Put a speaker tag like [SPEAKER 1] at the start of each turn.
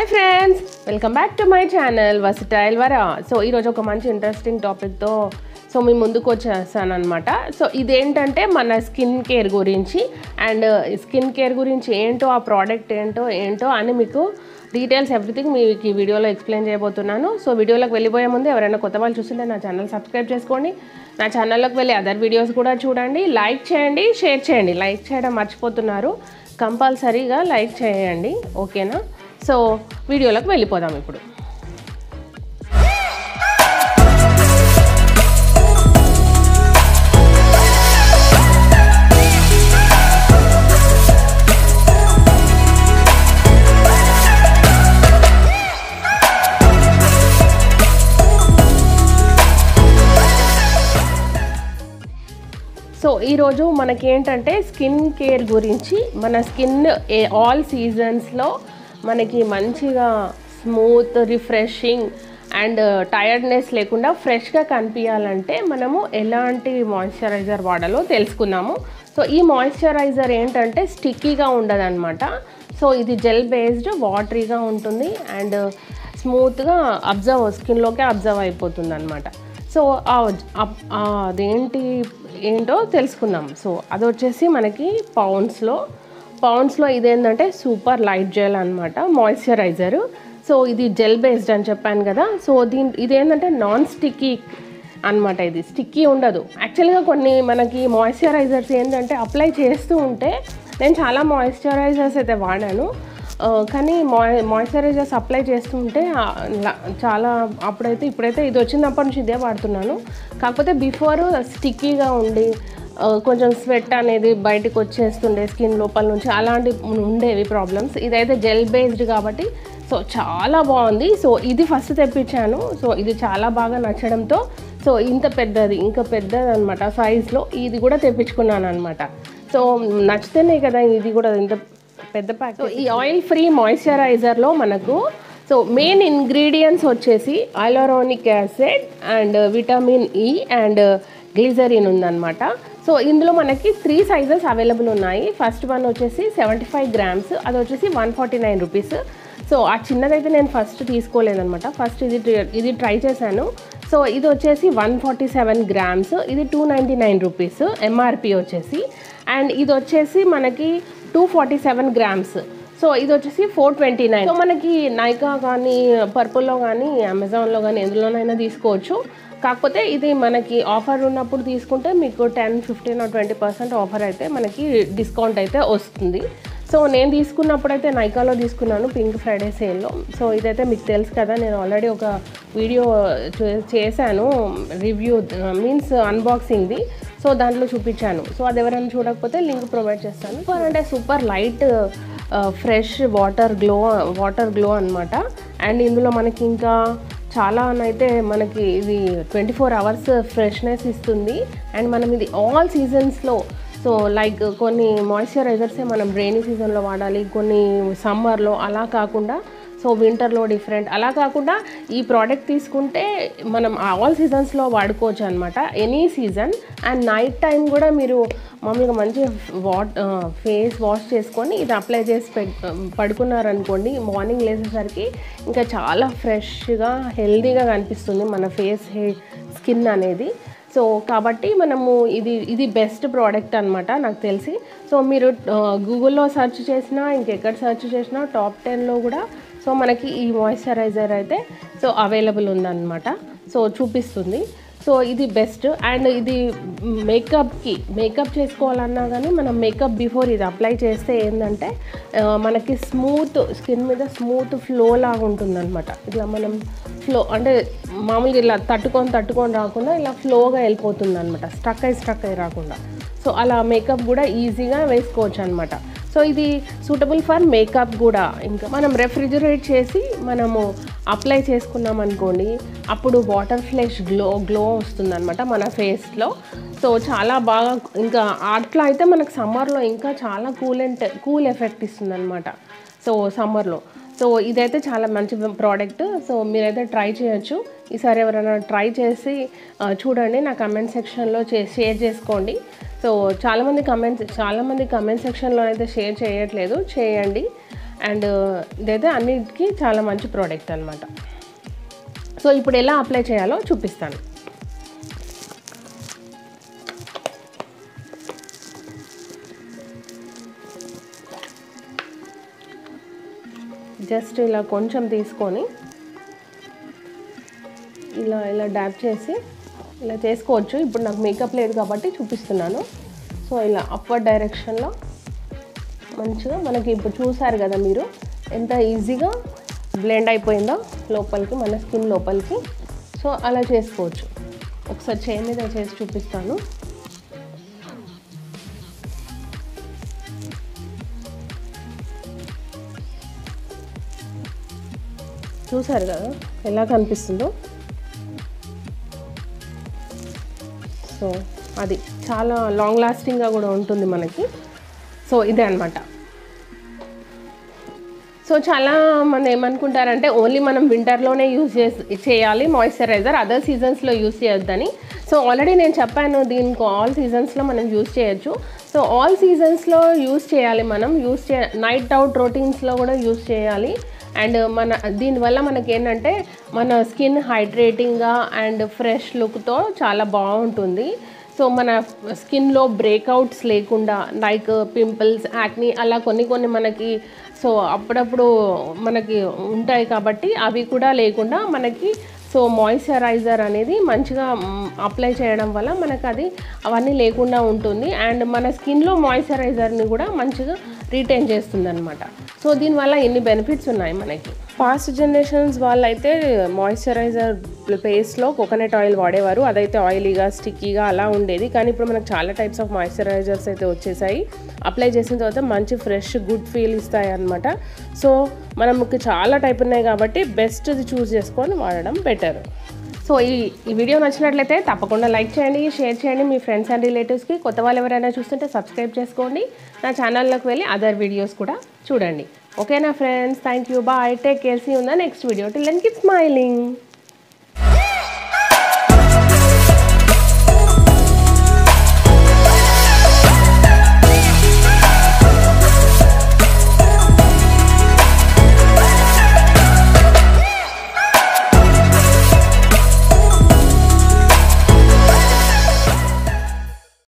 [SPEAKER 1] friends welcome back to my channel వసిటైల్ వరా so ఈరోజు ఒక మంచి ఇంట్రెస్టింగ్ టాపిక్తో సో మీ ముందుకు వచ్చేసాను అనమాట సో ఇదేంటంటే మన స్కిన్ కేర్ గురించి అండ్ స్కిన్ కేర్ గురించి ఏంటో ఆ ప్రోడక్ట్ ఏంటో ఏంటో అని మీకు డీటెయిల్స్ ఎవ్రీథింగ్ మీకు ఈ వీడియోలో ఎక్స్ప్లెయిన్ చేయబోతున్నాను సో వీడియోలోకి వెళ్ళిపోయే ముందు ఎవరైనా కొత్త వాళ్ళు చూస్తుంటే నా ఛానల్ సబ్స్క్రైబ్ చేసుకోండి నా ఛానల్లోకి వెళ్ళి అదర్ వీడియోస్ కూడా చూడండి లైక్ చేయండి షేర్ చేయండి లైక్ చేయడం మర్చిపోతున్నారు కంపల్సరీగా లైక్ చేయండి ఓకేనా సో వీడియోలోకి వెళ్ళిపోదాం ఇప్పుడు సో ఈరోజు మనకేంటంటే స్కిన్ కేర్ గురించి మన స్కిన్ ఏ ఆల్ సీజన్స్లో మనకి మంచిగా స్మూత్ రిఫ్రెషింగ్ అండ్ టైర్డ్నెస్ లేకుండా ఫ్రెష్గా కనిపించాలంటే మనము ఎలాంటి మాయిశ్చరైజర్ వాడాలో తెలుసుకుందాము సో ఈ మాయిశ్చరైజర్ ఏంటంటే స్టిక్కీగా ఉండదన్నమాట సో ఇది జెల్ బేస్డ్ వాటరీగా ఉంటుంది అండ్ స్మూత్గా అబ్జర్వ్ స్కిన్లోకే అబ్జర్వ్ అయిపోతుంది అనమాట సో అదేంటి ఏంటో తెలుసుకుందాం సో అది వచ్చేసి మనకి పౌండ్స్లో పౌండ్స్లో ఇదేంటంటే సూపర్ లైట్ జెల్ అనమాట మాయిశ్చరైజర్ సో ఇది జెల్ బేస్డ్ అని చెప్పాను కదా సో దీని ఇదేంటంటే నాన్ స్టిక్కీ అనమాట ఇది స్టిక్కీ ఉండదు యాక్చువల్గా కొన్ని మనకి మాయిశ్చరైజర్స్ ఏంటంటే అప్లై చేస్తూ ఉంటే నేను చాలా మాయిశ్చరైజర్స్ అయితే వాడాను కానీ మాయ్ మాయిశ్చరైజర్స్ అప్లై చేస్తుంటే చాలా అప్పుడైతే ఇప్పుడైతే ఇది వచ్చినప్పటి నుంచి ఇదే వాడుతున్నాను కాకపోతే బిఫోర్ స్టిక్కీగా ఉండి కొంచెం స్వెట్ అనేది బయటకు వచ్చేస్తుండే స్కిన్ లోపల నుంచి అలాంటి ఉండేవి ప్రాబ్లమ్స్ ఇదైతే జెల్ బేస్డ్ కాబట్టి సో చాలా బాగుంది సో ఇది ఫస్ట్ తెప్పించాను సో ఇది చాలా బాగా నచ్చడంతో సో ఇంత పెద్దది ఇంకా పెద్దది అనమాట సైజ్లో ఇది కూడా తెప్పించుకున్నాను అనమాట సో నచ్చితేనే కదా ఇది కూడా ఇంత పెద్ద ప్యాక్ ఈ ఆయిల్ ఫ్రీ మాయిశ్చరైజర్లో మనకు సో మెయిన్ ఇంగ్రీడియంట్స్ వచ్చేసి hyaluronic acid and vitamin E and glycerin ఉందన్నమాట సో ఇందులో మనకి త్రీ సైజెస్ అవైలబుల్ ఉన్నాయి ఫస్ట్ వన్ వచ్చేసి సెవెంటీ ఫైవ్ గ్రామ్స్ అది వచ్చేసి one forty nine rupees so ఆ చిన్నదైతే నేను ఫస్ట్ తీసుకోలేదనమాట ఫస్ట్ ఇది ఇది ట్రై చేశాను సో ఇది వచ్చేసి వన్ ఫార్టీ సెవెన్ గ్రామ్స్ ఇది two ninety nine rupees MRP వచ్చేసి అండ్ ఇది వచ్చేసి మనకి two forty seven grams so ఇది వచ్చేసి ఫోర్ ట్వంటీ నైన్ సో మనకి నైకా కానీ పర్పుల్లో కానీ అమెజాన్లో కానీ ఎందులోనైనా తీసుకోవచ్చు కాకపోతే ఇది మనకి ఆఫర్ ఉన్నప్పుడు తీసుకుంటే మీకు ten fifteen twenty percent offer అయితే మనకి డిస్కౌంట్ అయితే వస్తుంది సో నేను తీసుకున్నప్పుడు అయితే నైకాలో తీసుకున్నాను పింక్ ఫ్రైడే సేల్లో సో ఇదైతే మీకు తెలుసు కదా నేను ఆల్రెడీ ఒక వీడియో చేశాను రివ్యూ మీన్స్ అన్బాక్సింగ్ది సో దాంట్లో చూపించాను సో అది ఎవరైనా చూడకపోతే లింక్ ప్రొవైడ్ చేస్తాను సూపర్ అంటే super light fresh water glow water glow అనమాట అండ్ ఇందులో మనకి ఇంకా చాలా అయితే మనకి ఇది ట్వంటీ ఫోర్ అవర్స్ ఫ్రెష్నెస్ ఇస్తుంది అండ్ మనం ఇది ఆల్ సీజన్స్లో సో లైక్ కొన్ని మాయిశ్చరైజర్సే మనం రైనీ సీజన్లో వాడాలి కొన్ని సమ్మర్లో అలా కాకుండా సో వింటర్లో డిఫరెంట్ అలా కాకుండా ఈ ప్రోడక్ట్ తీసుకుంటే మనం ఆల్ సీజన్స్లో వాడుకోవచ్చు అనమాట any season and night time కూడా మీరు మామూలుగా మంచి వాట్ ఫేస్ వాష్ చేసుకొని ఇది అప్లై చేసి పె పడుకున్నారనుకోండి మార్నింగ్ లేచేసరికి ఇంకా చాలా ఫ్రెష్గా హెల్దీగా కనిపిస్తుంది మన ఫేస్ హే స్కిన్ అనేది సో కాబట్టి మనము ఇది ఇది బెస్ట్ ప్రోడక్ట్ అనమాట నాకు తెలిసి సో మీరు గూగుల్లో సెర్చ్ చేసినా ఇంకెక్కడ సెర్చ్ చేసినా టాప్ టెన్లో కూడా సో మనకి ఈ మాయిశ్చరైజర్ అయితే సో అవైలబుల్ ఉందన్నమాట సో చూపిస్తుంది సో ఇది బెస్ట్ అండ్ ఇది మేకప్కి మేకప్ చేసుకోవాలన్నా కానీ మనం మేకప్ బిఫోర్ ఇది అప్లై చేస్తే ఏంటంటే మనకి స్మూత్ స్కిన్ మీద స్మూత్ ఫ్లో లాగా ఉంటుందన్నమాట ఇట్లా మనం ఫ్లో అంటే మామూలుగా ఇలా తట్టుకొని తట్టుకొని రాకుండా ఇలా ఫ్లోగా వెళ్ళిపోతుంది అనమాట స్టక్ అయి స్టక్ అయి రాకుండా సో అలా మేకప్ కూడా ఈజీగా వేసుకోవచ్చు అనమాట సో ఇది సూటబుల్ ఫర్ మేకప్ కూడా ఇంకా మనం రెఫ్రిజిరేట్ చేసి మనము అప్లై చేసుకున్నాం అనుకోండి అప్పుడు వాటర్ ఫ్లెష్ గ్లో గ్లో వస్తుందన్నమాట మన ఫేస్లో సో చాలా బాగా ఇంకా అట్లా అయితే మనకు సమ్మర్లో ఇంకా చాలా కూల్ అండ్ కూల్ ఎఫెక్ట్ ఇస్తుంది అనమాట సో సమ్మర్లో సో ఇదైతే చాలా మంచి ప్రోడక్ట్ సో మీరైతే ట్రై చేయొచ్చు ఈసారి ఎవరైనా ట్రై చేసి చూడండి నా కమెంట్ సెక్షన్లో చే షేర్ చేసుకోండి సో చాలామంది కమెంట్స్ చాలామంది కమెంట్ సెక్షన్లో అయితే షేర్ చేయట్లేదు చేయండి అండ్ ఇదైతే అన్నిటికీ చాలా మంచి ప్రోడక్ట్ అనమాట సో ఇప్పుడు ఎలా అప్లై చేయాలో చూపిస్తాను జస్ట్ ఇలా కొంచెం తీసుకొని ఇలా ఇలా డ్యాప్ చేసి ఇలా చేసుకోవచ్చు ఇప్పుడు నాకు మేకప్ లేదు కాబట్టి చూపిస్తున్నాను సో ఇలా అప్వర్డ్ డైరెక్షన్లో మంచిగా మనకి ఇప్పుడు చూసారు కదా మీరు ఎంత ఈజీగా బ్లెండ్ అయిపోయిందో లోపలికి మన స్కిన్ లోపలికి సో అలా చేసుకోవచ్చు ఒకసారి చేయి మీద చేసి చూపిస్తాను చూసారు కదా ఎలా కనిపిస్తుందో సో అది చాలా లాంగ్ లాస్టింగ్గా కూడా ఉంటుంది మనకి సో ఇదే అనమాట సో చాలా మంది ఏమనుకుంటారంటే ఓన్లీ మనం వింటర్లోనే యూజ్ చేసి చేయాలి మాయిశ్చరైజర్ అదర్ సీజన్స్లో యూజ్ చేయొద్దని సో ఆల్రెడీ నేను చెప్పాను దీనికి ఆల్ సీజన్స్లో మనం యూజ్ చేయొచ్చు సో ఆల్ సీజన్స్లో యూజ్ చేయాలి మనం యూజ్ చే నైట్ అవుట్ రొటీన్స్లో కూడా యూజ్ చేయాలి అండ్ మన దీనివల్ల మనకి ఏంటంటే మన స్కిన్ హైడ్రేటింగ్గా అండ్ ఫ్రెష్ లుక్తో చాలా బాగుంటుంది సో మన స్కిన్లో బ్రేక్అవుట్స్ లేకుండా లైక్ పింపుల్స్ యాక్ని అలా కొన్ని కొన్ని మనకి సో అప్పుడప్పుడు మనకి ఉంటాయి కాబట్టి అవి కూడా లేకుండా మనకి సో మాయిశ్చరైజర్ అనేది మంచిగా అప్లై చేయడం వల్ల మనకు అది అవన్నీ లేకుండా ఉంటుంది అండ్ మన స్కిన్లో మాయిశ్చరైజర్ని కూడా మంచిగా రీటైన్ చేస్తుంది అనమాట సో దీనివల్ల ఎన్ని బెనిఫిట్స్ ఉన్నాయి మనకి పాస్ట్ జనరేషన్స్ వాళ్ళైతే మాయిశ్చరైజర్ పేస్ట్లో కోకోనట్ ఆయిల్ వాడేవారు అదైతే ఆయిలీగా స్టిక్కీగా అలా ఉండేది కానీ ఇప్పుడు మనకు చాలా టైప్స్ ఆఫ్ మాయిశ్చరైజర్స్ అయితే వచ్చేసాయి అప్లై చేసిన తర్వాత మంచి ఫ్రెష్ గుడ్ ఫీల్ ఇస్తాయి అనమాట సో మనకి చాలా టైప్ ఉన్నాయి కాబట్టి బెస్ట్ చూస్ చేసుకొని వాడడం బెటర్ సో ఈ ఈ వీడియో నచ్చినట్లయితే తప్పకుండా లైక్ చేయండి షేర్ చేయండి మీ ఫ్రెండ్స్ అండ్ రిలేటివ్స్కి కొత్త వాళ్ళు ఎవరైనా చూస్తుంటే సబ్స్క్రైబ్ చేసుకోండి నా ఛానల్లోకి వెళ్ళి అదర్ వీడియోస్ కూడా చూడండి ఓకేనా friends thank you bye take care see ఉన్న next video till and keep smiling